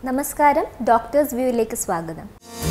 നമസ്കാരം ഡോക്ടേഴ്സ് വ്യൂയിലേക്ക് സ്വാഗതം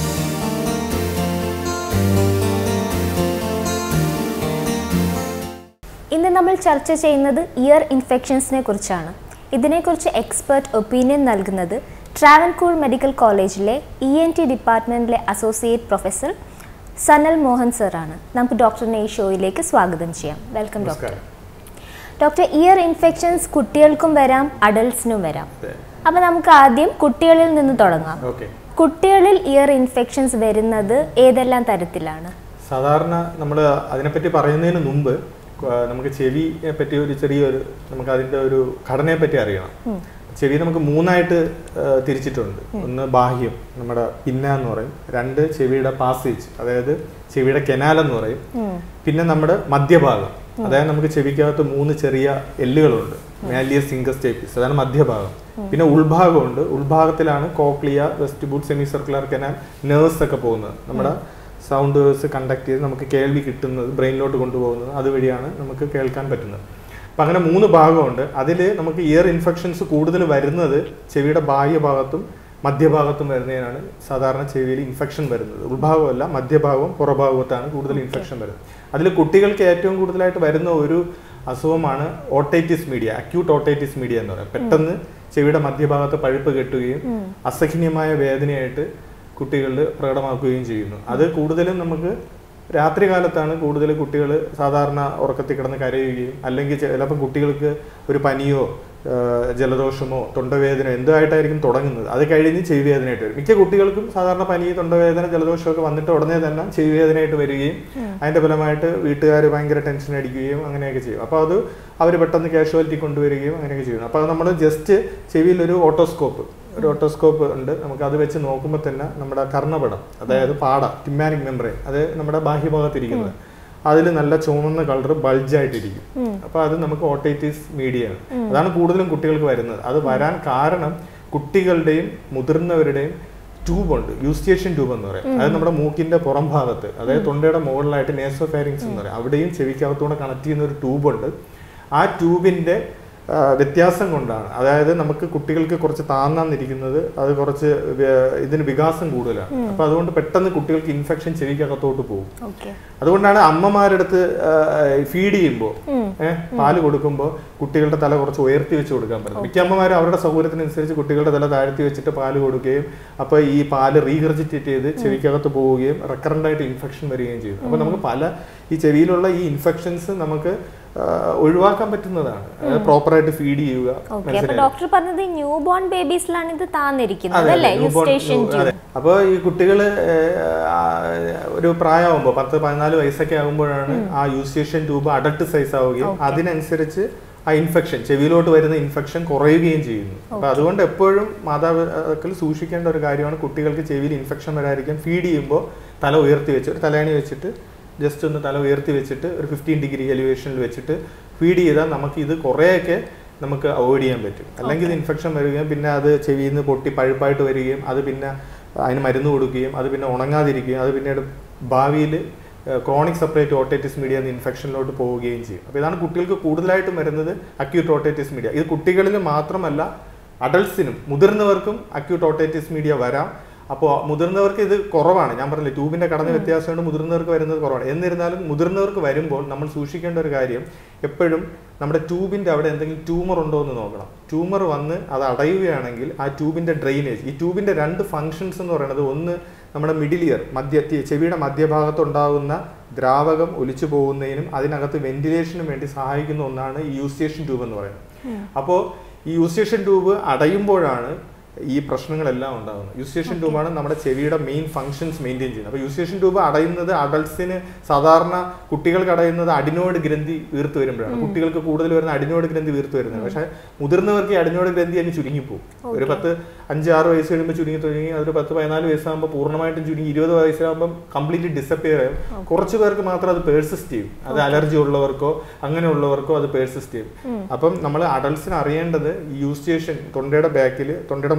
ഇന്ന് നമ്മൾ ചർച്ച ചെയ്യുന്നത് ഇയർ ഇൻഫെക്ഷൻസിനെ കുറിച്ചാണ് ഇതിനെക്കുറിച്ച് എക്സ്പെർട്ട് ഒപ്പീനിയൻ നൽകുന്നത് ട്രാവൻകൂർ മെഡിക്കൽ കോളേജിലെ ഇ എൻ ടി ഡിപ്പാർട്ട്മെൻറ്റിലെ അസോസിയേറ്റ് പ്രൊഫസർ സനൽ മോഹൻ സാറാണ് നമുക്ക് ഡോക്ടറിനെ ഈ ഷോയിലേക്ക് സ്വാഗതം ചെയ്യാം വെൽക്കം ഡോക്ടർ നമസ്കാരം ഡോക്ടർ ഇയർ ഇൻഫെക്ഷൻസ് കുട്ടികൾക്കും വരാം അഡൾട്ട്സിനും വരാം അതെ. അപ്പോൾ നമുക്ക് ആദ്യം കുട്ടികളിൽ നിന്ന് തുടങ്ങാം ഓക്കെ കുട്ടികളിൽ ഇയർ ഇൻഫെക്ഷൻസ് വരുന്നത് ഏതെല്ലാം തരത്തിലാണ് സാധാരണ നമ്മൾ അതിനെപ്പറ്റി പറയുന്നതിന് മുമ്പ് ആ, നമുക്ക് ചെവിയെ പറ്റി ഒരു ചെറിയൊരു നമുക്ക് അതിന്റെ ഒരു ഘടനയെ പറ്റി അറിയണം ചെവി നമുക്ക് മൂന്നായിട്ട് ആ, തിരിച്ചിട്ടുണ്ട് ഒന്ന് ബാഹ്യം നമ്മുടെ പിന്ന എന്ന് പറയും രണ്ട് ചെവിയുടെ പാസേജ് അതായത് ചെവിയുടെ കെനാൽ എന്ന് പറയും പിന്നെ നമ്മുടെ മധ്യഭാഗം അതായത് നമുക്ക് ചെവിക്കകത്ത് മൂന്ന് ചെറിയ എല്ലുകളുണ്ട് മാലിയസ് സിംഗസ് ടേപ്പിസ് അതാണ് മധ്യഭാഗം പിന്നെ ഉൾഭാഗമുണ്ട് ഉൾഭാഗത്തിലാണ് cochlea vestibule semi circular canal nerves ഒക്കെ പോകുന്നത് നമ്മുടെ സൗണ്ട് വേഴ്സ് കണ്ടക്ട് ചെയ്ത് നമുക്ക് കേൾവി കിട്ടുന്നത് ബ്രെയിനിലോട്ട് കൊണ്ടുപോകുന്നത് അതുവഴിയാണ് നമുക്ക് കേൾക്കാൻ പറ്റുന്നത് അപ്പം അങ്ങനെ മൂന്ന് ഭാഗമുണ്ട് അതിൽ നമുക്ക് ഇയർ ഇൻഫെക്ഷൻസ് കൂടുതൽ വരുന്നത് ചെവിയുടെ ബാഹ്യഭാഗത്തും മധ്യഭാഗത്തും വരുന്നതിനാണ് സാധാരണ ചെവിയിൽ ഇൻഫെക്ഷൻ വരുന്നത് ഉൾഭാഗമല്ല മധ്യഭാഗവും പുറഭാഗത്താണ് കൂടുതൽ ഇൻഫെക്ഷൻ വരുന്നത് അതിൽ കുട്ടികൾക്ക് ഏറ്റവും കൂടുതലായിട്ട് വരുന്ന ഒരു അസുഖമാണ് otitis media acute otitis media എന്ന് പറയുന്നത് പെട്ടെന്ന് ചെവിയുടെ മധ്യഭാഗത്ത് പഴുപ്പ് കെട്ടുകയും അസഹനീയമായ വേദനയായിട്ട് കുട്ടികളിൽ പ്രകടമാക്കുകയും ചെയ്യുന്നു അത് കൂടുതലും നമുക്ക് രാത്രി കാലത്താണ് കൂടുതൽ കുട്ടികൾ സാധാരണ ഉറക്കത്തിൽ കിടന്ന് കരയുകയും അല്ലെങ്കിൽ ചിലപ്പോൾ കുട്ടികൾക്ക് ഒരു പനിയോ ആ, ജലദോഷമോ തൊണ്ടവേദന എന്തായിട്ടായിരിക്കും തുടങ്ങുന്നത് അത് കഴിഞ്ഞ് ചെവി വേദനയായിട്ട് വരും മിക്ക കുട്ടികൾക്കും സാധാരണ പനി തൊണ്ടവേദന ജലദോഷമൊക്കെ വന്നിട്ട് ഉടനെ തന്നെ ചെവി വേദനയായിട്ട് വരികയും അതിന്റെ ഫലമായിട്ട് വീട്ടുകാർ ഭയങ്കര ടെൻഷൻ അടിക്കുകയും അങ്ങനെയൊക്കെ ചെയ്യും അപ്പോൾ അത് അവർ പെട്ടെന്ന് കാഷ്വാലിറ്റി കൊണ്ടുവരികയും അങ്ങനെയൊക്കെ ചെയ്യുന്നു അപ്പോൾ നമ്മൾ ജസ്റ്റ് ചെവിയിൽ ഒരു ഓട്ടോസ്കോപ്പ് ഒരു ഓട്ടോസ്കോപ്പ് ഉണ്ട് നമുക്ക് അത് വെച്ച് നോക്കുമ്പോൾ തന്നെ നമ്മുടെ കർണപടം അതായത് പാട ടിമാനിക് മെമ്പറൈൻ അത് നമ്മുടെ ബാഹ്യഭാഗത്തിരിക്കുന്നത് അതിൽ നല്ല ചുവന്ന കളർ ബൾജായിട്ടിരിക്കും അപ്പൊ അത് നമുക്ക് ഓട്ടൈറ്റിസ് മീഡിയ ആണ് അതാണ് കൂടുതലും കുട്ടികൾക്ക് വരുന്നത് അത് വരാൻ കാരണം കുട്ടികളുടെയും മുതിർന്നവരുടെയും ട്യൂബ് ഉണ്ട് യൂസ്റ്റേഷൻ ട്യൂബ് എന്ന് പറയും അതായത് നമ്മുടെ മൂക്കിന്റെ പുറം ഭാഗത്ത് അതായത് തൊണ്ടയുടെ മുകളിലായിട്ട് നേസോഫാരിങ്സ് എന്ന് പറയും അവിടെയും ചെവിക്കകത്തൂടെ കണക്ട് ചെയ്യുന്ന ഒരു ട്യൂബ് ഉണ്ട് ആ ട്യൂബിന്റെ ആ, വ്യത്യാസം കൊണ്ടാണ് അതായത് നമുക്ക് കുട്ടികൾക്ക് കുറച്ച് താന്നാന്നിരിക്കുന്നത് അത് കുറച്ച് വ്യ- ഇതിന് വികാസം കൂടുതലാണ് അപ്പൊ അതുകൊണ്ട് പെട്ടെന്ന് കുട്ടികൾക്ക് ഇൻഫെക്ഷൻ ചെവിക്കകത്തോട്ട് പോകും ഓക്കെ അതുകൊണ്ടാണ് അമ്മമാരടുത്ത് ഫീഡ് ചെയ്യുമ്പോൾ ഏഹ് പാല് കൊടുക്കുമ്പോൾ കുട്ടികളുടെ തല കുറച്ച് ഉയർത്തി വെച്ച് കൊടുക്കാൻ പറ്റും മിക്ക അമ്മമാരും അവരുടെ സൗകര്യത്തിനനുസരിച്ച് കുട്ടികളുടെ തല താഴ്ത്തി വെച്ചിട്ട് പാല് കൊടുക്കുകയും അപ്പൊ ഈ പാല് റീഗർജിറ്റേറ്റ് ചെയ്ത് ചെവിക്കകത്ത് പോവുകയും റെക്കറന്റ് ആയിട്ട് ഇൻഫെക്ഷൻ വരികയും ചെയ്യും അപ്പൊ നമുക്ക് പല ഈ ചെവിയിലുള്ള ഈ ഇൻഫെക്ഷൻസ് നമുക്ക് ആ, ഒഴിവാക്കാൻ പറ്റുന്നതാണ് പ്രോപ്പറായിട്ട് ഫീഡ് ചെയ്യുക ഓക്കെ അപ്പൊ മനസ്സിലായോ? ഡോക്ടർ പറഞ്ഞത് ന്യൂ ബോൺ ബേബീസിലാണ് ഇത് താന്നിരിക്കുന്നത് അതെ, അല്ലേ അതെ, newborn- യൂസ്റ്റേഷൻ അതെ. അപ്പോൾ ഈ കുട്ടികൾ ഒരു പ്രായമാകുമ്പോൾ പത്ത് പതിനാല് വയസ്സൊക്കെ ആകുമ്പോഴാണ് ആ യൂസ്റ്റേഷൻ ട്യൂബ് അഡൽട്ട് സൈസ് ആവുകയും അതിനനുസരിച്ച് ആ ഇൻഫെക്ഷൻ ചെവിയിലോട്ട് വരുന്ന ഇൻഫെക്ഷൻ കുറയുകയും ചെയ്യുന്നു അപ്പൊ അതുകൊണ്ട് എപ്പോഴും മാതാപിതാക്കൾ സൂക്ഷിക്കേണ്ട ഒരു കാര്യമാണ് കുട്ടികൾക്ക് ചെവിയിൽ ഇൻഫെക്ഷൻ വരാതിരിക്കാൻ ഫീഡ് ചെയ്യുമ്പോൾ തല ഉയർത്തി വെച്ച് ഒരു തലയണി വെച്ചിട്ട് ജസ്റ്റ് ഒന്ന് തല ഉയർത്തി വെച്ചിട്ട് ഒരു ഫിഫ്റ്റീൻ ഡിഗ്രി എലിവേഷനിൽ വെച്ചിട്ട് ഫീഡ് ചെയ്താൽ നമുക്ക് ഇത് കുറേയൊക്കെ നമുക്ക് അവോയ്ഡ് ചെയ്യാൻ പറ്റും അല്ലെങ്കിൽ ഇത് ഇൻഫെക്ഷൻ വരികയും പിന്നെ അത് ചെവിയിൽ നിന്ന് പൊട്ടി പഴുപ്പായിട്ട് വരികയും അത് പിന്നെ അതിന് മരുന്ന് കൊടുക്കുകയും അത് പിന്നെ ഉണങ്ങാതിരിക്കുകയും അത് പിന്നീട് ഭാവിയിൽ ക്രോണിക് സെപ്പറേറ്റ് ഓട്ടൈറ്റിസ് മീഡിയ എന്ന ഇൻഫെക്ഷനിലോട്ട് പോവുകയും ചെയ്യും അപ്പോൾ ഇതാണ് കുട്ടികൾക്ക് കൂടുതലായിട്ടും വരുന്നത് അക്യൂട്ട് ഓട്ടൈറ്റിസ് മീഡിയ ഇത് കുട്ടികളിൽ മാത്രമല്ല അഡൾട്ട്സിനും മുതിർന്നവർക്കും അക്യൂട്ട് ഓട്ടൈറ്റിസ് മീഡിയ വരാം അപ്പോൾ മുതിർന്നവർക്ക് ഇത് കുറവാണ് ഞാൻ പറഞ്ഞില്ലേ ട്യൂബിന്റെ ഘടന വ്യത്യാസമുണ്ട് മുതിർന്നവർക്ക് വരുന്നത് കുറവാണ് എന്നിരുന്നാലും മുതിർന്നവർക്ക് വരുമ്പോൾ നമ്മൾ സൂക്ഷിക്കേണ്ട ഒരു കാര്യം എപ്പോഴും നമ്മുടെ ട്യൂബിന്റെ അവിടെ എന്തെങ്കിലും ട്യൂമർ ഉണ്ടോ എന്ന് നോക്കണം ട്യൂമർ വന്ന് അത് അടയുകയാണെങ്കിൽ ആ ട്യൂബിന്റെ ഡ്രെയിനേജ് ഈ ട്യൂബിന്റെ രണ്ട് ഫങ്ഷൻസ് എന്ന് പറയുന്നത് ഒന്ന് നമ്മുടെ മിഡിൽ ഇയർ മധ്യ തി- ചെവിയുടെ മധ്യഭാഗത്ത് ഉണ്ടാകുന്ന ദ്രാവകം ഒലിച്ചു പോകുന്നതിനും അതിനകത്ത് വെന്റിലേഷനും വേണ്ടി സഹായിക്കുന്ന ഒന്നാണ് ഈ യൂസ്റ്റേഷൻ ട്യൂബ് എന്ന് പറയുന്നത് അപ്പോൾ ഈ യൂസ്റ്റേഷൻ ട്യൂബ് അടയുമ്പോഴാണ് ഈ പ്രശ്നങ്ങളെല്ലാം ഉണ്ടാകുന്നത് യൂസ്റ്റേഷൻ ട്യൂബാണ് നമ്മുടെ ചെവിയുടെ മെയിൻ ഫങ്ഷൻസ് മെയിൻറ്റെയിൻ ചെയ്യുന്നത് അപ്പോൾ യൂസ്റ്റേഷൻ ട്യൂബ് അടയുന്നത് അഡൾട്ട്സിന് സാധാരണ കുട്ടികൾക്ക് അടയുന്നത് അടിനോട് ഗ്രന്ഥി വീർത്ത് വരുമ്പോഴാണ് കുട്ടികൾക്ക് കൂടുതൽ വരുന്ന അടിനോട് ഗ്രന്ഥി വീർത്ത് വരുന്നത് പക്ഷേ മുതിർന്നവർക്ക് ഈ അടിനോട് ഗ്രന്ഥി അങ്ങ് ചുരുങ്ങിപ്പോകും ഒരു പത്ത് അഞ്ച് ആറ് വയസ്സ് കഴിയുമ്പോൾ ചുരുങ്ങി തുടങ്ങി അതൊരു പത്ത് പതിനാല് വയസ്സാകുമ്പോൾ പൂർണ്ണമായിട്ടും ചുരുങ്ങി ഇരുപത് വയസ്സാകുമ്പോൾ കംപ്ലീറ്റ്ലി ഡിസപ്പിയർ ആയും കുറച്ച് പേർക്ക് മാത്രം അത് പേഴ്സിസ്റ്റ് ചെയ്യും അത് അലർജി ഉള്ളവർക്കോ അങ്ങനെയുള്ളവർക്കോ അത് പേഴ്സിസ്റ്റ് ചെയ്യും അപ്പം നമ്മൾ അഡൾട്ട്സിന് അറിയേണ്ടത് ഈ യൂസ്റ്റേഷൻ തൊണ്ടയുടെ ബാക്കിൽ തൊണ്ടയുടെ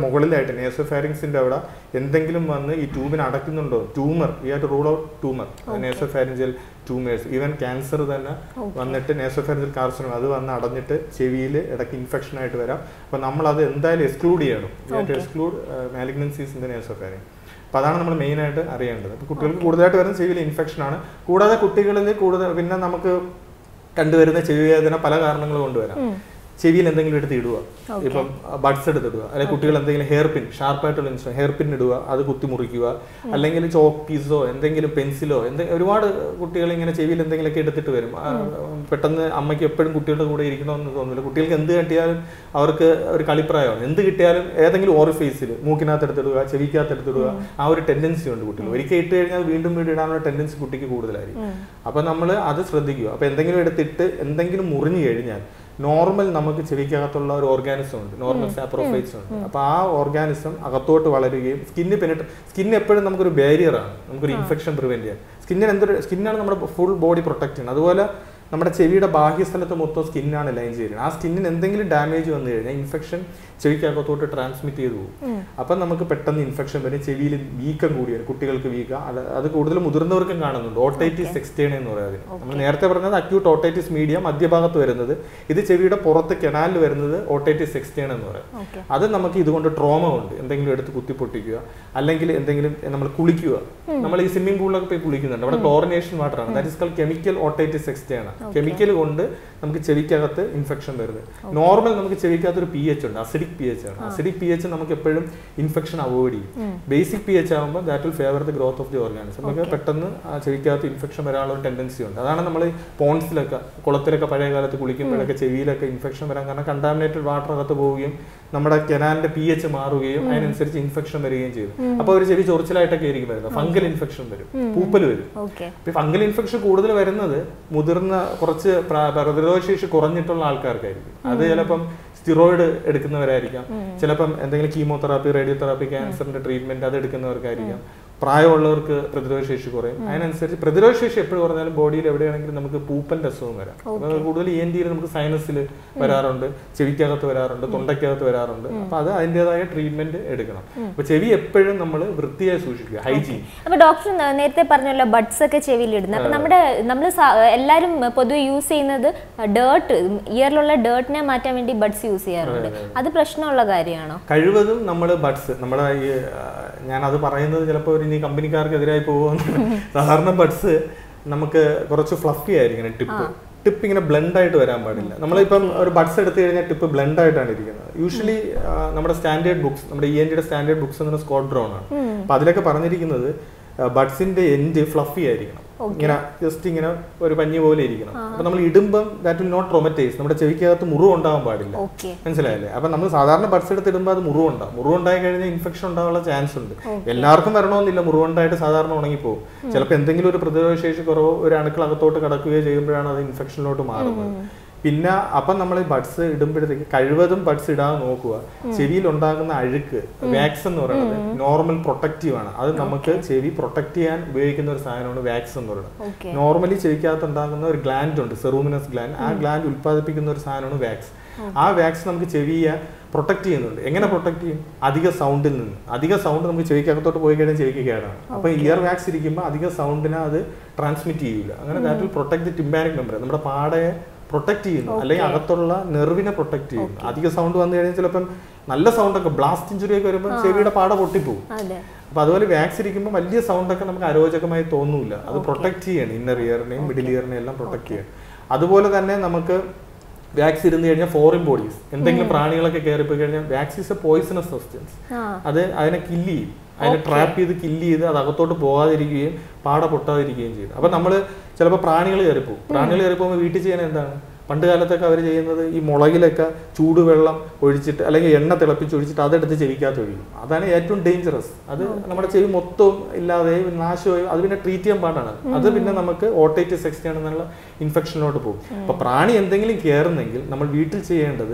മുകളിലായിട്ട് നേസോഫാരിങ്സിന്റെ അവിടെ എന്തെങ്കിലും വന്ന് ഈ ട്യൂബിന് അടയ്ക്കുന്നുണ്ടോ tumour we have to rule out tumour nasopharyngeal tumours even cancer തന്നെ വന്നിട്ട് നേസോഫാരിഞ്ചൽ കാർസിനോ അത് വന്ന് അടഞ്ഞിട്ട് ചെവിയിൽ ഇടയ്ക്ക് ഇൻഫെക്ഷൻ ആയിട്ട് വരാം അപ്പൊ നമ്മൾ അത് എന്തായാലും എക്സ്ക്ലൂഡ് ചെയ്യണം we have to exclude malignancies in the nasopharynx അപ്പൊ അതാണ് നമ്മൾ മെയിൻ ആയിട്ട് അറിയേണ്ടത് അപ്പൊ കുട്ടികൾക്ക് കൂടുതലായിട്ട് വരുന്ന ചെവിയിൽ ഇൻഫെക്ഷൻ ആണ് കൂടാതെ കുട്ടികളിൽ കൂടുതൽ പിന്നെ നമുക്ക് കണ്ടുവരുന്ന ചെവി വേദന പല കാരണങ്ങൾ കൊണ്ടുവരാം ചെവിയിൽ എന്തെങ്കിലും എടുത്ത് ഇടുക ഇപ്പം ബഡ്സ് എടുത്ത് ഇടുക അല്ലെങ്കിൽ കുട്ടികൾ എന്തെങ്കിലും ഹെയർ പിൻ ഷാർപ്പായിട്ടുള്ള ഇൻസ്ട്രുമെന്റ് ഹെയർ പിൻ ഇടുക അത് കുത്തി മുറിക്കുക അല്ലെങ്കിൽ ചോക്ക് പീസോ എന്തെങ്കിലും പെൻസിലോ എന്തെങ്കിലും ഒരുപാട് കുട്ടികൾ ഇങ്ങനെ ചെവിയിൽ എന്തെങ്കിലുമൊക്കെ എടുത്തിട്ട് വരും ആ, പെട്ടെന്ന് അമ്മയ്ക്ക് എപ്പോഴും കുട്ടികളുടെ കൂടെ ഇരിക്കണമെന്ന് തോന്നുന്നില്ല കുട്ടികൾക്ക് എന്ത് കിട്ടിയാലും അവർക്ക് ഒരു കളിപ്രായമാണ് എന്ത് കിട്ടിയാലും ഏതെങ്കിലും ഓറിഫേസിൽ മൂക്കിനകത്ത് എടുത്തിടുക ചെവിക്കകത്ത് എടുത്തിടുക ആ ഒരു ടെൻഡൻസി ഉണ്ട് കുട്ടികൾ ഒരിക്കൽ ഇട്ട് കഴിഞ്ഞാൽ വീണ്ടും വീണ്ടും ഇടാനുള്ള ടെൻഡൻസി കുട്ടിക്ക് കൂടുതലായിരിക്കും അപ്പൊ നമ്മൾ അത് ശ്രദ്ധിക്കുക അപ്പൊ എന്തെങ്കിലും എടുത്തിട്ട് എന്തെങ്കിലും മുറിഞ്ഞു കഴിഞ്ഞാൽ നോർമൽ നമുക്ക് ചെവിക്കകത്തുള്ള ഒരു ഓർഗാനിസം ഉണ്ട് നോർമൽ സാപ്രോഫൈറ്റ്സ് ഉണ്ട് അപ്പൊ ആ ഓർഗാനിസം അകത്തോട്ട് വളരുകയും സ്കിന്ന് പെനിട്ട് സ്കിൻ എപ്പോഴും നമുക്കൊരു ബാരിയർ ആണ് നമുക്കൊരു ഇൻഫെക്ഷൻ പ്രിവെന്റ് ചെയ്യാൻ സ്കിന്നിന് എന്തൊരു സ്കിന്നാണ് നമ്മുടെ ഫുൾ ബോഡി പ്രൊട്ടക്ട് ചെയ്യുന്നത് അതുപോലെ നമ്മുടെ ചെവിയുടെ ബാഹ്യസ്ഥലത്ത് മൊത്തം സ്കിന്നാണ് ലൈൻ ചെയ്യുന്നത് ആ സ്കിന്നിന് എന്തെങ്കിലും ഡാമേജ് വന്നു കഴിഞ്ഞാൽ ഇൻഫെക്ഷൻ ചെവിക്കകത്തോട്ട് ട്രാൻസ്മിറ്റ് ചെയ്തു പോകും അപ്പം നമുക്ക് പെട്ടെന്ന് ഇൻഫെക്ഷൻ വരും ചെവിയിൽ വീക്കം കൂടി വരും കുട്ടികൾക്ക് വീക്കം അത് അത് കൂടുതൽ മുതിർന്നവർക്കും കാണുന്നുണ്ട് ഓട്ടൈറ്റിസ് എക്സ്റ്റേൺ എന്ന് പറയുന്നത് നമ്മൾ നേരത്തെ പറഞ്ഞത് അക്യൂട്ട് ഓട്ടൈറ്റിസ് മീഡിയ മധ്യഭാഗത്ത് വരുന്നത് ഇത് ചെവിയുടെ പുറത്ത് കെനാലിൽ വരുന്നത് ഓട്ടൈറ്റിസ് എക്സ്റ്റേൺ എന്ന് പറയും ഓക്കെ അത് നമുക്ക് ഇതുകൊണ്ട് ട്രോമ ഉണ്ട് എന്തെങ്കിലും എടുത്ത് കുത്തി പൊട്ടിക്കുക അല്ലെങ്കിൽ എന്തെങ്കിലും നമ്മൾ കുളിക്കുക നമ്മൾ ഈ സ്വിമ്മിംഗ് പൂളിലൊക്കെ പോയി കുളിക്കുന്നുണ്ട് അവിടെ ക്ലോറിനേഷൻ വാട്ടർ ആണ് that is call chemical otitis externa chemical കൊണ്ട് നമുക്ക് ചെവിക്കകത്ത് ഇൻഫെക്ഷൻ വരുന്നത് നോർമൽ നമുക്ക് ചെവിക്കകത്ത് ഒരു പി എച്ച് ഉണ്ട് അസിഡിക് പി എച്ച് ആണ് അസിഡിക് പി എച്ച് നമുക്ക് എപ്പോഴും ഇൻഫെക്ഷൻ അവോയ്ഡ് ചെയ്യും ബേസിക് പി എച്ച് ആകുമ്പോൾ that will favour the growth of the organism നമുക്ക് പെട്ടെന്ന് ആ ചെവിക്കകത്ത് ഇൻഫെക്ഷൻ വരാനുള്ള ഒരു ടെൻഡൻസി ഉണ്ട് അതാണ് നമ്മൾ പോൺസിലൊക്കെ കുളത്തിലൊക്കെ പഴയ കാലത്ത് കുളിക്കുമ്പോഴൊക്കെ ചെവിയിലൊക്കെ ഇൻഫെക്ഷൻ വരാൻ കാരണം കണ്ടാമിനേറ്റഡ് വാട്ടർ അകത്ത് പോവുകയും നമ്മുടെ കെനാലിന്റെ പി എച്ച് മാറുകയും അതിനനുസരിച്ച് ഇൻഫെക്ഷൻ വരികയും ചെയ്തു അപ്പോൾ ഒരു ചെവി ചൊറിച്ചിലായിട്ടൊക്കെ ആയിരിക്കും വരുന്നത് ഫംഗൽ ഇൻഫെക്ഷൻ വരും പൂപ്പൽ വരും ഓക്കെ ഇപ്പൊ ഫംഗൽ ഇൻഫെക്ഷൻ കൂടുതൽ വരുന്നത് മുതിർന്ന കുറച്ച് പ്ര- പ്രതിരോധശേഷി കുറഞ്ഞിട്ടുള്ള ആൾക്കാർക്കായിരിക്കും അത് ചിലപ്പം സ്റ്റിറോയിഡ് എടുക്കുന്നവരായിരിക്കാം ചിലപ്പം എന്തെങ്കിലും കീമോതെറാപ്പി റേഡിയോതെറാപ്പി ക്യാൻസറിന്റെ ട്രീറ്റ്മെന്റ് അത് എടുക്കുന്നവർക്കായിരിക്കാം പ്രായമുള്ളവർക്ക് പ്രതിരോധശേഷി കുറയും അതിനനുസരിച്ച് പ്രതിരോധശേഷി എപ്പോഴും കുറഞ്ഞാലും ബോഡിയിൽ എവിടെയാണെങ്കിലും നമുക്ക് പൂപ്പന്റെ അസുഖം വരാം അപ്പൊ കൂടുതൽ ഇ എൻ ഡിയിൽ നമുക്ക് സൈനസിൽ വരാറുണ്ട് ചെവിക്കകത്ത് വരാറുണ്ട് തൊണ്ടയ്ക്കകത്ത് വരാറുണ്ട് അപ്പൊ അത് അതിൻ്റെതായ ട്രീറ്റ്മെന്റ് എടുക്കണം അപ്പൊ ചെവി എപ്പോഴും നമ്മൾ വൃത്തിയായി സൂക്ഷിക്കുക ഹൈജീൻ അപ്പൊ ഡോക്ടർ ന- നേരത്തെ പറഞ്ഞല്ലോ ബഡ്സ് ഒക്കെ ചെവിയിൽ ഇടുന്നത് അപ്പൊ നമ്മുടെ നമ്മൾ എല്ലാരും പൊതുവെ യൂസ് ചെയ്യുന്നത് ഡേർട്ട് ഇയറിലുള്ള ഡേർട്ടിനെ മാറ്റാൻ വേണ്ടി ബഡ്സ് യൂസ് ചെയ്യാറുണ്ട് അത് പ്രശ്നമുള്ള കാര്യമാണോ കഴിവതും നമ്മൾ ബഡ്സ് നമ്മുടെ ഈ ആ, ഞാനത് പറയുന്നത് ചിലപ്പോൾ ഇനി കമ്പനിക്കാർക്കെതിരായി പോകുമെന്ന് സാധാരണ ബഡ്സ് നമുക്ക് കുറച്ച് ഫ്ലഫി ആയിരിക്കണം ടിപ്പ് ടിപ്പ് ഇങ്ങനെ ബ്ലെൻഡ് ആയിട്ട് വരാൻ പാടില്ല നമ്മളിപ്പം ഒരു ബഡ്സ് എടുത്തു കഴിഞ്ഞാൽ ടിപ്പ് ബ്ലെൻഡ് ആയിട്ടാണ് ഇരിക്കുന്നത് യൂഷ്വലി നമ്മുടെ സ്റ്റാൻഡേർഡ് ബുക്സ് നമ്മുടെ ഇ എൻ ഡിയുടെ സ്റ്റാൻഡേർഡ് ബുക്സ് എന്ന് സ്കോഡ് ഡ്രോൺ ആണ് അപ്പൊ അതിലൊക്കെ പറഞ്ഞിരിക്കുന്നത് ബഡ്സിന്റെ എൻഡ് ഫ്ലഫി ആയിരിക്കണം ഇങ്ങനെ ജസ്റ്റ് ഇങ്ങനെ ഒരു പഞ്ഞി പോലെ ഇരിക്കണം അപ്പൊ നമ്മൾ ഇടുമ്പം ദാറ്റ് വിൽ നോട്ട് ട്രോമറ്റൈസ് നമ്മുടെ ചെവിക്കകത്ത് മുറിവ് ഉണ്ടാവാൻ പാടില്ല ഓക്കെ മനസ്സിലായില്ലേ അപ്പൊ നമ്മൾ സാധാരണ ബഡ്സ് എടുത്ത് ഇടുമ്പോൾ അത് മുറിവുണ്ടാവും മുറിവുണ്ടായി കഴിഞ്ഞാൽ ഇൻഫെക്ഷൻ ഉണ്ടാവാനുള്ള ചാൻസ് ഉണ്ട് എല്ലാവർക്കും വരണമെന്നില്ല മുറിവുണ്ടായിട്ട് സാധാരണ ഉണങ്ങിപ്പോകും ചിലപ്പോൾ എന്തെങ്കിലും ഒരു പ്രതിരോധശേഷി കുറവോ ഒരു അണുക്കൾ അകത്തോട്ട് കടക്കുകയോ ചെയ്യുമ്പോഴാണ് അത് ഇൻഫെക്ഷനിലോട്ട് മാറുന്നത് പിന്നെ അപ്പം നമ്മൾ ഈ ബഡ്സ് ഇടുമ്പോഴത്തേക്ക് കഴിവതും ബഡ്സ് ഇടാതെ നോക്കുക ചെവിയിൽ ഉണ്ടാകുന്ന അഴുക്ക് വാക്സ് എന്ന് പറയുന്നത് നോർമൽ പ്രൊട്ടക്റ്റീവ് ആണ് അത് നമുക്ക് ചെവി പ്രൊട്ടക്ട് ചെയ്യാൻ ഉപയോഗിക്കുന്ന ഒരു സാധനമാണ് വാക്സ് എന്ന് പറയുന്നത് ഓക്കെ നോർമലി ചെവിക്കകത്ത് ഉണ്ടാകുന്ന ഒരു ഗ്ലാൻഡ് ഉണ്ട് സെറൂമിനസ് ഗ്ലാൻഡ് ആ ഗ്ലാൻഡ് ഉൽപ്പാദിപ്പിക്കുന്ന ഒരു സാധനമാണ് വാക്സ് ആ വാക്സ് നമുക്ക് ചെവിയെ പ്രൊട്ടക്ട് ചെയ്യുന്നുണ്ട് എങ്ങനെ പ്രൊട്ടക്ട് ചെയ്യും അധിക സൗണ്ടിൽ നിന്ന് അധിക സൗണ്ട് നമുക്ക് ചെവിക്കകത്തോട്ട് പോയി കഴിഞ്ഞാൽ ചെവിക്ക് കേടാണ് അപ്പൊ ഇയർ വാക്സ് ഇരിക്കുമ്പോൾ അധിക സൗണ്ടിനെ അത് ട്രാൻസ്മിറ്റ് ചെയ്യൂല അങ്ങനെ that will protect the tympanic membrane നമ്മുടെ പാടയെ പ്രൊട്ടക്ട് ചെയ്യുന്നു അല്ലെങ്കിൽ അകത്തുള്ള നെർവിനെ പ്രൊട്ടക്ട് ചെയ്യുന്നു അധിക സൗണ്ട് വന്നു കഴിഞ്ഞാൽ ചിലപ്പം നല്ല സൗണ്ട് ഒക്കെ ബ്ലാസ്റ്റ് ഇഞ്ചുറി ഒക്കെ വരുമ്പോൾ ചെവിയുടെ പാട പൊട്ടിപ്പോകും അതെ അപ്പൊ അതുപോലെ വാക്സ് ഇരിക്കുമ്പോൾ വലിയ സൗണ്ട് ഒക്കെ നമുക്ക് അരോചകമായി തോന്നൂല അത് പ്രൊട്ടക്ട് ചെയ്യണം ഇന്നർ ഇയറിനെയും മിഡിൽ ഇയറിനെയും എല്ലാം പ്രൊട്ടക്ട് ചെയ്യണം അതുപോലെ തന്നെ നമുക്ക് വാക്സ് ഇരുന്ന് കഴിഞ്ഞാൽ ഫോറിൻ ബോഡീസ് എന്തെങ്കിലും പ്രാണികളൊക്കെ കയറിപ്പോയി കഴിഞ്ഞാൽ wax is a poisonous substance ആ അത് അതിനെ കില്ല് ചെയ്യും അതിനെ ട്രാപ്പ് ചെയ്ത് കില്ല് ചെയ്ത് അത് അകത്തോട്ട് പോകാതിരിക്കുകയും പാട പൊട്ടാതിരിക്കുകയും ചെയ്യും അപ്പൊ നമ്മൾ ചിലപ്പോൾ പ്രാണികൾ കയറിപ്പോകും പ്രാണികൾ കയറിപ്പോകുമ്പോൾ വീട്ടിൽ ചെയ്യാൻ എന്താണ് പണ്ട് കാലത്തൊക്കെ അവർ ചെയ്യുന്നത് ഈ മുളകിലൊക്കെ ചൂടുവെള്ളം ഒഴിച്ചിട്ട് അല്ലെങ്കിൽ എണ്ണ തിളപ്പിച്ച് ഒഴിച്ചിട്ട് അതെടുത്ത് ചെവിക്കകത്ത് ഒഴിക്കും അതാണ് ഏറ്റവും ഡേഞ്ചറസ് അത് നമ്മുടെ ചെവി മൊത്തവും ഇല്ലാതെ നാശമായി അത് പിന്നെ ട്രീറ്റ് ചെയ്യാൻ പാടാണ് അത് പിന്നെ നമുക്ക് ഓട്ടൈറ്റിസ് എക്സ്റ്റേൺ എന്നുള്ള ഇൻഫെക്ഷനിലോട്ട് പോകും അപ്പൊ പ്രാണി എന്തെങ്കിലും കയറുന്നെങ്കിൽ നമ്മൾ വീട്ടിൽ ചെയ്യേണ്ടത്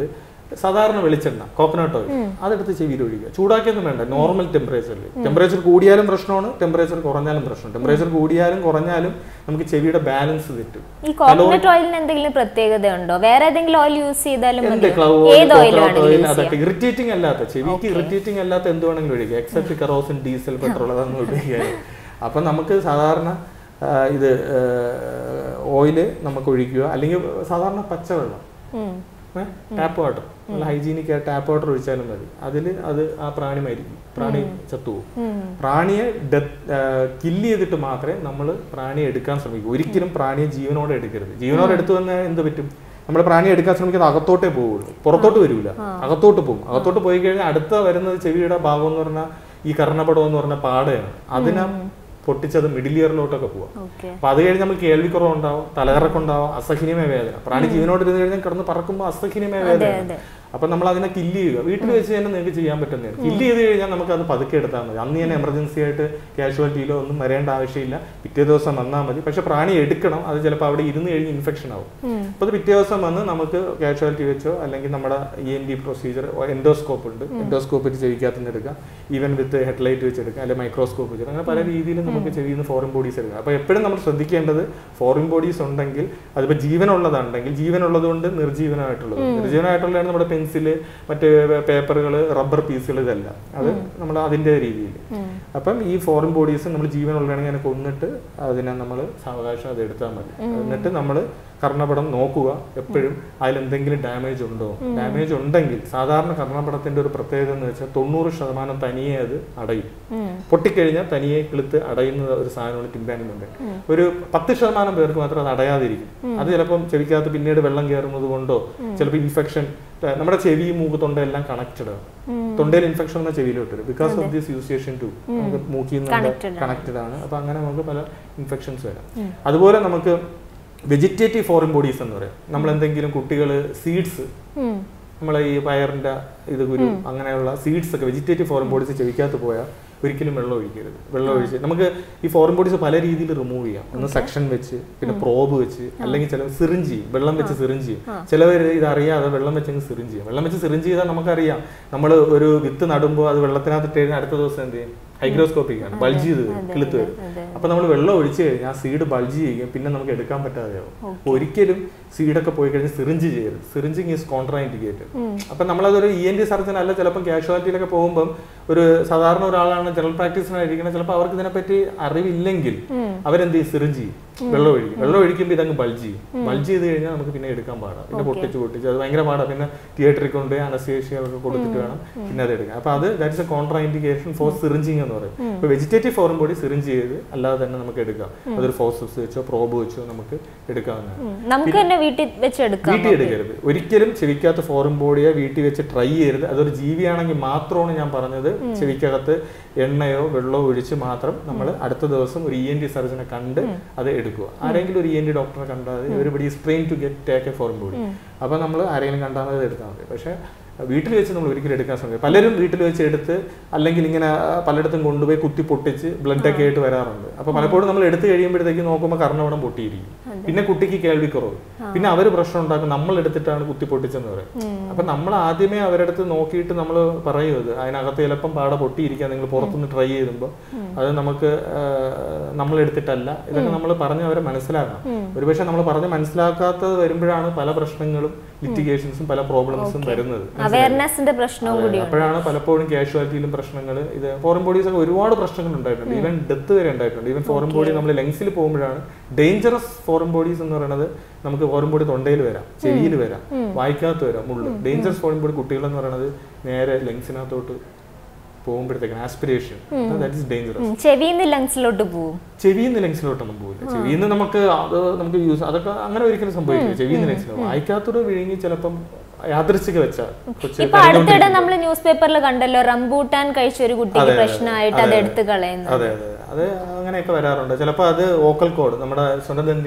സാധാരണ വെളിച്ചെണ്ണ കോക്കനട്ട് ഓയിൽ അതെടുത്ത് ചെവിയിൽ ഒഴിക്കുക ചൂടാക്കിയൊന്നും വേണ്ട നോർമൽ ടെമ്പറേച്ചറിൽ ടെമ്പറേച്ചർ കൂടിയാലും പ്രശ്നമാണ് ടെമ്പറേച്ചർ കുറഞ്ഞാലും പ്രശ്നം ടെമ്പറേച്ചർ കൂടിയാലും കുറഞ്ഞാലും നമുക്ക് ചെവിയുടെ ബാലൻസ് തെറ്റും ഈ കോക്കനട്ട് ഓയിലിന് എന്തെങ്കിലും പ്രത്യേകത ഉണ്ടോ വേറെ ഏതെങ്കിലും ഓയിൽ യൂസ് ചെയ്താലും എന്ത് മതിയോ? ക്ലൗ ഏത് ഓയിൽ ഓയിൽ വേണമെങ്കിലും use അതൊക്കെ ഇറിറ്റേറ്റിംഗ് അല്ലാത്ത ചെവിക്ക് ഇറിറ്റേറ്റിംഗ് അല്ലാത്ത എന്ത് വേണമെങ്കിലും ഒഴിക്കുക എക്സെപ്റ്റ് കറോസിൻ ഡീസൽ പെട്രോൾ അതൊന്നും ഉപയോഗിക്കുക അപ്പം നമുക്ക് സാധാരണ ആ, ഇത് ഓയില് നമുക്ക് ഒഴിക്കുക അല്ലെങ്കിൽ സാധാരണ പച്ചവെള്ളം ഉം. ടാപ്പ് വാട്ടർ നല്ല ഹൈജീനിക് ആയിട്ട് ടാപ്പ് വാട്ടർ ഒഴിച്ചാലും മതി അതിൽ അത് ആ പ്രാണി മരിക്കും പ്രാണി ചത്തുപോകും ഉം. പ്രാണിയെ കില്ല് ചെയ്തിട്ട് മാത്രമേ നമ്മൾ പ്രാണിയെ എടുക്കാൻ ശ്രമിക്കൂ ഒരിക്കലും പ്രാണിയെ ജീവനോടെ എടുക്കരുത് ജീവനോടെ എടുത്തു വന്നാൽ എന്ത് പറ്റും നമ്മൾ പ്രാണിയെ എടുക്കാൻ ശ്രമിക്കുന്നത് അകത്തോട്ടേ പോവുള്ളൂ പുറത്തോട്ട് വരില്ല അകത്തോട്ട് പോകും അകത്തോട്ട് പോയി കഴിഞ്ഞാൽ അടുത്ത വരുന്നത് ചെവിയുടെ ഭാഗം എന്ന് പറഞ്ഞാൽ ഈ കർണപടം എന്ന് പറഞ്ഞ പാടയാണ് അതിനെ പൊട്ടിച്ചത് മിഡിൽ ഇയറിലോട്ടൊക്കെ പോവാം ഓക്കെ അപ്പൊ അത് കഴിഞ്ഞ് നമുക്ക് കേൾവിക്കുറവുണ്ടാവും തലകറക്കുണ്ടാവും അസഹനീയമായ വേദന പ്രാണി ജീവനോട് ഇരുന്ന് കഴിഞ്ഞാൽ കിടന്ന് പറക്കുമ്പോൾ അസഹനീയമായ വേദന അതെ. അപ്പൊ നമ്മൾ അതിനെ കില്ല് ചെയ്യുക വീട്ടിൽ വെച്ച് തന്നെ നിങ്ങൾക്ക് ചെയ്യാൻ പറ്റുന്നതാണ് കില്ല് ചെയ്ത് കഴിഞ്ഞാൽ നമുക്ക് അത് പതുക്കെ എടുത്താൽ മതി അന്ന് തന്നെ എമർജൻസി ആയിട്ട് കാഷ്വാലിറ്റിയിലോ ഒന്നും വരേണ്ട ആവശ്യമില്ല പിറ്റേ ദിവസം വന്നാൽ മതി പക്ഷെ പ്രാണി എടുക്കണം അത് ചിലപ്പോൾ അവിടെ ഇരുന്ന് കഴിഞ്ഞ് ഇൻഫെക്ഷൻ ആവും അപ്പൊ അത് പിറ്റേ ദിവസം വന്ന് നമുക്ക് കാഷ്വാലിറ്റി വെച്ചോ അല്ലെങ്കിൽ നമ്മുടെ E N T procedure endoscope ഉണ്ട് എൻഡോസ്കോപ്പ് വെച്ച് ചെവിക്കകത്ത് നിന്ന് എടുക്കാം ഈവൻ വിത്ത് ഹെഡ്ലൈറ്റ് വെച്ച് എടുക്കാം അല്ലെങ്കിൽ മൈക്രോസ്കോപ്പ് വെച്ച് അങ്ങനെ പല രീതിയിൽ നമുക്ക് ചെവിയിൽ നിന്ന് ഫോറിൻ ബോഡീസ് എടുക്കാം അപ്പോൾ എപ്പോഴും നമ്മൾ ശ്രദ്ധിക്കേണ്ടത് ഫോറിൻ ബോഡീസ് ഉണ്ടെങ്കിൽ അതിപ്പോൾ ജീവനുള്ളതാണെങ്കിൽ ജീവനുള്ളത് കൊണ്ട് നിർജീവനമായിട്ടുള്ളത് നിർജീവനമായിട്ടുള്ളതാണ് നമ്മുടെ പെൻസില് മറ്റ് പേപ്പറുകൾ റബ്ബർ പീസുകൾ ഇതല്ല അത് നമ്മൾ അതിൻ്റെ രീതിയിൽ അപ്പം ഈ ഫോറിൻ ബോഡീസ് നമ്മൾ ജീവനുള്ളതാണെങ്കിൽ അതിനെ കൊന്നിട്ട് അതിനെ നമ്മൾ സാവകാശം അത് എടുത്താൽ മതി എന്നിട്ട് നമ്മൾ കർണപടം നോക്കുക എപ്പോഴും അതിലെന്തെങ്കിലും ഡാമേജ് ഉണ്ടോ ഡാമേജ് ഉണ്ടെങ്കിൽ സാധാരണ കർണപടത്തിന്റെ ഒരു പ്രത്യേകത എന്ന് വെച്ചാൽ തൊണ്ണൂറ് ശതമാനം തനിയെ അത് അടയും പൊട്ടിക്കഴിഞ്ഞാൽ തനിയെ കിളുത്ത് അടയുന്ന ഒരു സാധനമാണ് ടിമ്പാനിലുണ്ട് ഒരു പത്ത് ശതമാനം പേർക്ക് മാത്രം അത് അടയാതിരിക്കും അത് ചിലപ്പം ചെവിക്കകത്ത് പിന്നീട് വെള്ളം കയറുന്നത് കൊണ്ടോ ചിലപ്പോൾ ഇൻഫെക്ഷൻ നമ്മുടെ ചെവി മൂക്ക് തൊണ്ട എല്ലാം കണക്റ്റഡ് ആണ് തൊണ്ടയിൽ ഇൻഫെക്ഷൻ എന്ന ചെവിയിലോട്ട് വരും because of this Eustachian tube നമുക്ക് മൂക്കിൽ നിന്ന് Connected ആണ്. കണക്റ്റഡ് ആണ് അപ്പൊ അങ്ങനെ നമുക്ക് പല ഇൻഫെക്ഷൻസ് വരാം അതുപോലെ നമുക്ക് വെജിറ്റേറ്റീവ് ഫോറിൻ ബോഡീസ് എന്ന് പറയും നമ്മൾ എന്തെങ്കിലും കുട്ടികൾ സീഡ്സ് ഉം. നമ്മളെ ഈ പയറിന്റെ ഇത് കുരു അങ്ങനെയുള്ള സീഡ്സ് ഒക്കെ വെജിറ്റേറ്റീവ് ഫോറിൻ ബോഡീസ് ചെവിക്കകത്ത് പോയാൽ ഒരിക്കലും വെള്ളം ഒഴിക്കരുത് വെള്ളം ഒഴിച്ച് നമുക്ക് ഈ ഫോറിൻ ബോഡീസ് പല രീതിയിൽ റിമൂവ് ചെയ്യാം ഒന്ന് സെക്ഷൻ വെച്ച് പിന്നെ പ്രോബ് വെച്ച് അല്ലെങ്കിൽ ചില സിറിഞ്ച് ചെയ്യും വെള്ളം വെച്ച് സിറിഞ്ച് ചെയ്യും ചിലവർ ഇത് അറിയാതെ വെള്ളം വെച്ച് സിറിഞ്ച് ചെയ്യും വെള്ളം വെച്ച് സിറിഞ്ച് ചെയ്താൽ നമുക്കറിയാം നമ്മൾ ഒരു വിത്ത് നടുമ്പോൾ അത് വെള്ളത്തിനകത്ത് ഇട്ട് കഴിഞ്ഞാൽ അടുത്ത ദിവസം എന്ത് ചെയ്യും ഹൈഗ്രോസ്കോപ്പിക് ആണ് ബൾജ് ചെയ്ത് വരും കിളുത്ത് വരും അപ്പൊ നമ്മൾ വെള്ളം ഒഴിച്ചു കഴിഞ്ഞാൽ സീഡ് ബൾജ് ചെയ്യും പിന്നെ നമുക്ക് എടുക്കാൻ പറ്റാതെയാവും അപ്പൊ ഒരിക്കലും സീഡൊക്കെ പോയി കഴിഞ്ഞാൽ സിറിഞ്ച് ചെയ്യരുത് സിറിഞ്ചിങ് ഈസ് കോൺട്രാ ഇൻഡിക്കേറ്റഡ് അപ്പൊ നമ്മളതൊരു ഇ എൻ ഡി സർജൻ അല്ല ചിലപ്പം കാഷ്വാലിറ്റിയിലൊക്കെ പോകുമ്പോൾ ഒരു സാധാരണ ഒരാളാണ് ജനറൽ പ്രാക്ടീസിനായിരിക്കുന്നത് ചിലപ്പോൾ അവർക്ക് ഇതിനെപ്പറ്റി അറിവില്ലെങ്കിൽ അവരെന്ത് ചെയ്യും സിറിഞ്ച് ചെയ്യും വെള്ളം ഒഴിക്കും വെള്ളം ഒഴിക്കുമ്പോൾ ഇതങ്ങ് ബൾജ് ചെയ്യും ബൾജ് ചെയ്ത് കഴിഞ്ഞാൽ നമുക്ക് പിന്നെ എടുക്കാൻ പാടാം പിന്നെ പൊട്ടിച്ച് പൊട്ടിച്ച് അത് ഭയങ്കര പാടാണ് പിന്നെ തിയേറ്ററിൽ കൊണ്ട് അനസ്തേഷ്യ ഒക്കെ കൊടുത്തിട്ട് വേണം പിന്നെ അത് എടുക്കാൻ അപ്പൊ അത് that's a contraindication for syringing എന്ന് പറയും ഇപ്പൊ വെജിറ്റേറ്റീവ് ഫോറും ബോഡി സിറിഞ്ച് ചെയ്ത് അല്ലാതെ തന്നെ നമുക്ക് എടുക്കാം അതൊരു ഫോസസ് വെച്ചോ പ്രോബ് വെച്ചോ നമുക്ക് എടുക്കാവുന്നതാണ് ഉം. നമുക്ക് തന്നെ വീട്ടിൽ വെച്ച് എടുക്കാം വീട്ടിൽ എടുക്കരുത് ഒരിക്കലും ചെവിക്കകത്ത് ഫോറിൻ ബോഡിയെ വീട്ടിൽ വെച്ച് ട്രൈ ചെയ്യരുത് അതൊരു ജീവിയാണെങ്കിൽ മാത്രമാണ് ഞാൻ പറഞ്ഞത് ചെവിക്കകത്ത് എണ്ണയോ വെള്ളമോ ഒഴിച്ച് മാത്രം നമ്മൾ അടുത്ത ദിവസം ഒരു ഇ എൻ ഡി സർജനെ കണ്ട് അത് എടുക്കുക ആരെങ്കിലും ഒരു ഇ എൻ ഡി ഡോക്ടറെ കണ്ടാൽ everybody is train to get take a foreign body അപ്പൊ നമ്മൾ ആരെങ്കിലും കണ്ടാൽ അത് എടുത്താൽ മതി പക്ഷേ വീട്ടിൽ വെച്ച് നമ്മൾ ഒരിക്കലും എടുക്കാൻ ശ്രമിക്കും പലരും വീട്ടിൽ വെച്ച് എടുത്ത് അല്ലെങ്കിൽ ഇങ്ങനെ ആ, പലയിടത്തും കൊണ്ടുപോയി കുത്തി പൊട്ടിച്ച് ബ്ലഡ് ഒക്കെ ആയിട്ട് വരാറുണ്ട് അപ്പൊ പലപ്പോഴും നമ്മൾ എടുത്തു കഴിയുമ്പോഴത്തേക്ക് നോക്കുമ്പോൾ കർണവടം പൊട്ടിയിരിക്കും പിന്നെ കുട്ടിക്ക് കേൾവിക്കുറവ് പിന്നെ അവർ പ്രശ്നം ഉണ്ടാക്കും നമ്മൾ എടുത്തിട്ടാണ് കുത്തി പൊട്ടിച്ചെന്ന് പറയും അപ്പൊ നമ്മൾ ആദ്യമേ അവരടുത്ത് നോക്കിയിട്ട് നമ്മൾ പറയും അത് അതിനകത്ത് ചിലപ്പം പാട പൊട്ടിയിരിക്കാൻ നിങ്ങൾ പുറത്തുനിന്ന് ട്രൈ ചെയ്യുമ്പോൾ അത് നമുക്ക് ആ, നമ്മൾ എടുത്തിട്ടല്ല ഇതൊക്കെ നമ്മൾ പറഞ്ഞ് അവരെ മനസ്സിലാക്കണം ഒരുപക്ഷെ നമ്മൾ പറഞ്ഞ് മനസ്സിലാക്കാത്തത് വരുമ്പോഴാണ് പല പ്രശ്നങ്ങളും ലിറ്റിഗേഷൻസും പല പ്രോബ്ലംസും വരുന്നത് അവയർനെസിന്റെ പ്രശ്നവും കൂടി അപ്പോഴാണ് പലപ്പോഴും കാഷ്വാലിറ്റിയിലും പ്രശ്നങ്ങൾ ഇത് ഫോറിൻ ബോഡീസ് ഒക്കെ ഒരുപാട് പ്രശ്നങ്ങൾ ഉണ്ടായിട്ടുണ്ട് ഈവൻ ഡെത്ത് വരെ ഉണ്ടായിട്ടുണ്ട് ഈവൻ ഫോറിൻ ബോഡി നമ്മൾ ലങ്സിൽ പോകുമ്പോഴാണ് ഡേഞ്ചറസ് ഫോറിൻ ബോഡീസ് എന്ന് പറയുന്നത് നമുക്ക് ഫോറിൻ ബോഡി തൊണ്ടയിൽ വരാം ചെവിയിൽ വരാം വായിക്കകത്ത് വരാം മുള്ളു ഡേഞ്ചറസ് ഫോറിൻ ബോഡി കുട്ടികൾ എന്ന് പറയുന്നത് നേരെ ലങ്സിനകത്തോട്ട് പോകുമ്പോഴത്തേക്കാണ് ആസ്പിരേഷൻ ദാറ്റ് ഇസ് ഡേഞ്ചറസ് ഉം. ചെവിന്ന് ലങ്സിലോട്ട് പോവും ചെവിന്ന് ലെങ്സിലോട്ടൊന്നും പോകില്ല ചെവിന്ന് നമുക്ക് അത് നമുക്ക് യൂസ് അതൊക്കെ അങ്ങനെ ഒരിക്കലും സംഭവിക്കില്ല ചെവിന്ന് ലെങ്സിലോ വായിക്കാത്തൂടെ വിഴുങ്ങി ചിലപ്പം യാദൃശ്ചിക വെച്ച കൊച്ചു ഇപ്പൊ അടുത്തിടെ നമ്മൾ ന്യൂസ് പേപ്പറിൽ കണ്ടല്ലോ റംബൂട്ടാൻ കഴിച്ച ഒരു കുട്ടിക്ക് പ്രശ്നമായിട്ട് അത് എടുത്തു കളയുന്നു അതെ അതെ അത് അങ്ങനെയൊക്കെ വരാറുണ്ട് ചിലപ്പോൾ അത് വോക്കൽ കോഡ് നമ്മുടെ സ്വനതന്തികൾ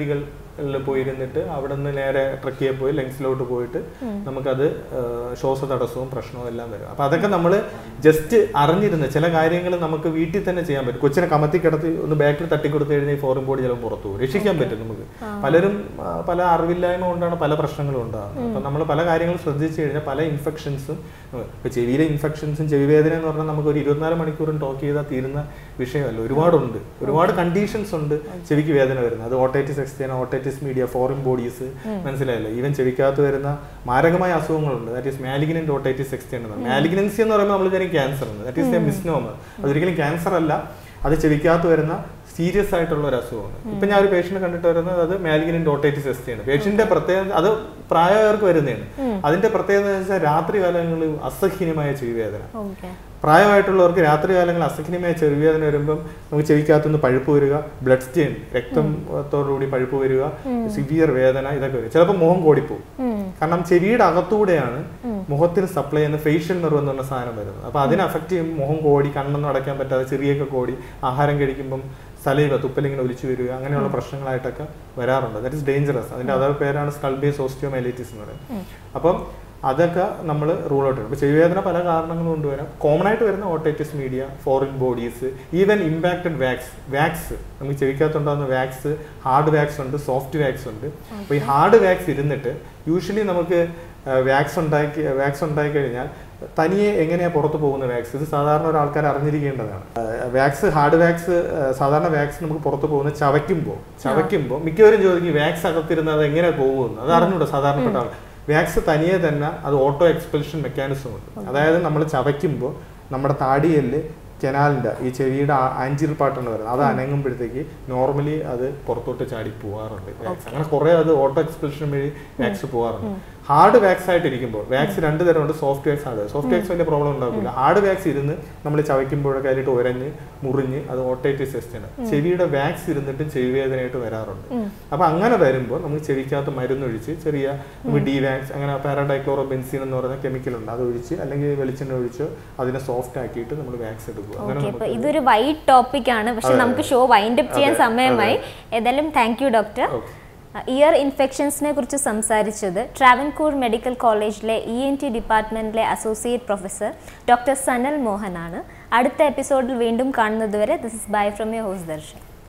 പോയിരുന്നിട്ട് അവിടെ നിന്ന് നേരെ ട്രക്കിയെ പോയി ലെങ്സിലോട്ട് പോയിട്ട് നമുക്കത് ആ, ശ്വാസ തടസ്സവും പ്രശ്നവും എല്ലാം വരും അപ്പൊ അതൊക്കെ നമ്മൾ ജസ്റ്റ് അറിഞ്ഞിരുന്ന ചില കാര്യങ്ങൾ നമുക്ക് വീട്ടിൽ തന്നെ ചെയ്യാൻ പറ്റും കൊച്ചിനെ കമത്തി കിടത്തി ഒന്ന് ബാക്കിൽ തട്ടിക്കൊടുത്തു കഴിഞ്ഞാൽ ഈ ഫോറിൻ ബോഡി ചിലപ്പോൾ പുറത്തു പോകും രക്ഷിക്കാൻ പറ്റും നമുക്ക് പലരും ആ, പല അറിവില്ലായ്മ കൊണ്ടാണ് പല പ്രശ്നങ്ങളും ഉണ്ടാകുന്നത് അപ്പൊ നമ്മൾ പല കാര്യങ്ങളും ശ്രദ്ധിച്ചു കഴിഞ്ഞാൽ പല ഇൻഫെക്ഷൻസും ഇപ്പൊ ചെവിയിലെ ഇൻഫെക്ഷൻസും ചെവി വേദന എന്ന് പറഞ്ഞാൽ നമുക്ക് ഒരു ഇരുപത്തിനാല് മണിക്കൂറും ടോക്ക് ചെയ്താൽ തീരുന്ന വിഷയമല്ല ഒരുപാടുണ്ട് ഒരുപാട് കണ്ടീഷൻസ് ഉണ്ട് ചെവിക്ക് വേദന വരുന്നത് അത് otitis externa otitis media foreign bodies മനസ്സിലായില്ല ഈവൻ ചെവിക്കകത്ത് വരുന്ന മാരകമായ അസുഖങ്ങളുണ്ട് that is malignant otitis externa malignancy എന്ന് പറയുമ്പോൾ നമ്മൾ വിചാരിക്കും ക്യാൻസർ എന്ന് ദാറ്റ് ഈസ് എ മിസ്നോമർ അതൊരിക്കലും ക്യാൻസർ അല്ല അത് ചെവിക്കകത്ത് വരുന്ന സീരിയസ് ആയിട്ടുള്ള ഒരു അസുഖമാണ് ഇപ്പൊ ഞാൻ ഒരു പേഷ്യന്റ് കണ്ടിട്ട് വരുന്നത് അത് മാലിഗ്നന്റ് ഓട്ടൈറ്റിസ് എസ്റ്റിയാണ് പേഷ്യന്റിന്റെ പ്രത്യേകത അത് പ്രായമായവർക്ക് വരുന്നതാണ് അതിന്റെ പ്രത്യേകത എന്ന് വെച്ചാൽ രാത്രി കാലങ്ങളിൽ അസഹ്യമായ ചെവിവേദന ഓക്കെ പ്രായമായിട്ടുള്ളവർക്ക് രാത്രി കാലങ്ങളിൽ അസഹ്യമായ ചെവിവേദന വരുമ്പം നമുക്ക് ചെവിക്കകത്തുനിന്ന് പഴുപ്പ് വരിക ബ്ലഡ് സ്റ്റെയിൻ രക്തത്തോടുകൂടി പഴുപ്പ് വരിക സിവിയർ വേദന ഇതൊക്കെ വരും ചിലപ്പോൾ മുഖം കോടിപ്പോവും കാരണം ചെവിയുടെ അകത്തൂടെയാണ് മുഖത്തിന് സപ്ലൈ ചെയ്യുന്ന ഫേഷ്യൽ നെർവ് എന്ന് പറഞ്ഞ സാധനം വരുന്നത് അപ്പൊ അതിനെ അഫക്ട് ചെയ്യുമ്പോൾ മുഖം കോടി കണ്ണൊന്നും അടയ്ക്കാൻ പറ്റാതെ ചെറിയൊക്കെ കോടി ആഹാരം കഴിക്കുമ്പം സലൈവ തുപ്പലിങ്ങനെ ഒലിച്ചു വരിക അങ്ങനെയുള്ള പ്രശ്നങ്ങളായിട്ടൊക്കെ വരാറുണ്ട് ദാറ്റ് ഇസ് ഡേഞ്ചറസ് അതിന്റെ അതർ പേരാണ് സ്കൾബേസ് ഓസ്റ്റിയോമൈലൈറ്റിസ് എന്ന് പറയുന്നത് അപ്പം അതൊക്കെ നമ്മൾ റൂൾ ഔട്ട് ചെയ്യണം അപ്പോൾ ചെവിവേദന പല കാരണങ്ങൾ കൊണ്ട് വരാം കോമൺ ആയിട്ട് വരുന്ന otitis media foreign bodies even impacted wax wax നമുക്ക് ചെവിക്കകത്തുണ്ടാകുന്ന വാക്സ് ഹാർഡ് വാക്സ് ഉണ്ട് സോഫ്റ്റ് വാക്സ് ഉണ്ട് അപ്പോൾ ഈ ഹാർഡ് വാക്സ് ഇരുന്നിട്ട് യൂഷ്വലി നമുക്ക് വാക്സ് ഉണ്ടാക്കി വാക്സ് ഉണ്ടാക്കി കഴിഞ്ഞാൽ തനിയെ എങ്ങനെയാണ് പുറത്ത് പോകുന്ന വാക്സ് ഇത് സാധാരണ ഒരാൾക്കാർ അറിഞ്ഞിരിക്കേണ്ടതാണ് വാക്സ് ഹാർഡ് വാക്സ് സാധാരണ വാക്സ് നമുക്ക് പുറത്ത് പോകുന്ന ചവയ്ക്കുമ്പോൾ ചവയ്ക്കുമ്പോൾ മിക്കവരും ചോദിക്കും വാക്സ് അകത്തിരുന്ന് അത് എങ്ങനെ പോകുമെന്ന് അത് അറിഞ്ഞൂടാ സാധാരണപ്പെട്ട ആൾ വാക്സ് തനിയെ തന്നെ അത് ഓട്ടോ എക്സ്പെൽഷൻ മെക്കാനിസം ഉണ്ട് അതായത് നമ്മൾ ചവയ്ക്കുമ്പോൾ നമ്മുടെ താടിയല് കനാലിന്റെ ഈ ചെവിയുടെ ആഞ്ചിൽ പാട്ടാണ് വരുന്നത് അത് അനങ്ങുമ്പോഴത്തേക്ക് നോർമലി അത് പുറത്തോട്ട് ചാടി പോകാറുണ്ട് വാക്സ് അങ്ങനെ കുറെ അത് ഓട്ടോ എക്സ്പെൽഷൻ വഴി വാക്സ് പോകാറുണ്ട് ഹാർഡ് വാക്സ് ആയിട്ട് ഇരിക്കുമ്പോൾ വാക്സ് രണ്ട് തരമുണ്ട് soft wax hard soft wax വലിയ പ്രോബ്ലം ഉണ്ടാക്കില്ല ഹാർഡ് വാക്സ് ഇരുന്ന് നമ്മൾ ചവയ്ക്കുമ്പോഴൊക്കെ അതിലിട്ട് ഉരഞ്ഞ് മുറിഞ്ഞ് അത് ഓട്ടൈറ്റിസ് ടെസ്റ്റ് ആണ് ചെവിയുടെ വാക്സ് ഇരുന്നിട്ട് ചെവി വേദനയായിട്ട് വരാറുണ്ട് അപ്പൊ അങ്ങനെ വരുമ്പോൾ നമുക്ക് ചെവിക്കകത്ത് മരുന്നൊഴിച്ച് ചെറിയ നമുക്ക് ഡി വാക്സ് അങ്ങനെ പാരാഡൈക്ലോറോ ബെൻസീൻ എന്ന് പറയുന്ന കെമിക്കൽ ഉണ്ട് അത് ഒഴിച്ച് അല്ലെങ്കിൽ വെളിച്ചെണ്ണ ഒഴിച്ച് അതിനെ സോഫ്റ്റ് ആക്കിയിട്ട് നമ്മൾ വാക്സ് എടുക്കുക അങ്ങനെ ഓക്കെ അപ്പൊ നമുക്ക് ഇതൊരു വൈഡ് ടോപ്പിക് ആണ് പക്ഷെ നമുക്ക് ഷോ വൈൻഡ് അപ്പ് ചെയ്യാൻ അതെ, സമയമായി ഏതായാലും thank you doctor Okay. Ear ഇൻഫെക്ഷൻസിനെ കുറിച്ച് സംസാരിച്ചത് ട്രാവൻകൂർ മെഡിക്കൽ കോളേജിലെ ഇ എൻ ടി ഡിപ്പാർട്ട്മെന്റിലെ അസോസിയേറ്റ് പ്രൊഫസർ ഡോക്ടർ സനൽ മോഹനാണ് അടുത്ത എപ്പിസോഡിൽ വീണ്ടും കാണുന്നതുവരെ ദിസ് ഇസ് ബൈ ഫ്രം യു ഹോസ് ദർശൻ